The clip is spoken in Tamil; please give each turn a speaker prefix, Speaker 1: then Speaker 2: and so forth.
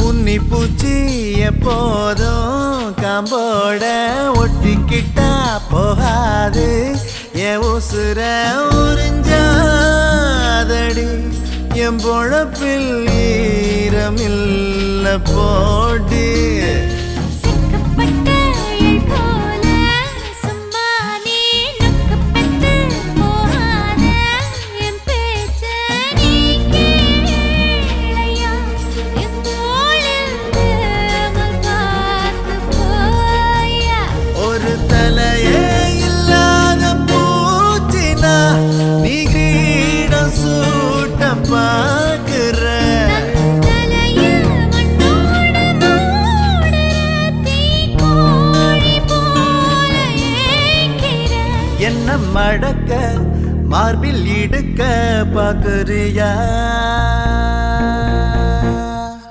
Speaker 1: உன்னி பூச்சி எப்போதும் காம்போட ஒட்டிக்கிட்டா போகாது என் உசுர உறிஞ்சாதடி என் பொழப்பில் ஈரமில்ல போடி
Speaker 2: சிக்கப்பட்ட இழ் போல சும்மா நீ நுக்கப்பட்டு போகாத என் பேச்ச நீ கேளையா என் தோளில் தேமல் பார்த்து போயா
Speaker 1: ஒரு தலையே இல்லாத பூச்சினா நீ கிரீடம் சூட்ட பாக்குற
Speaker 2: தலையில் மண்ணோடு மூட தீக்கோழி போல ஏங்கிற
Speaker 1: என்ன மடக்க மார்பில் இடுக்க பாக்குறியா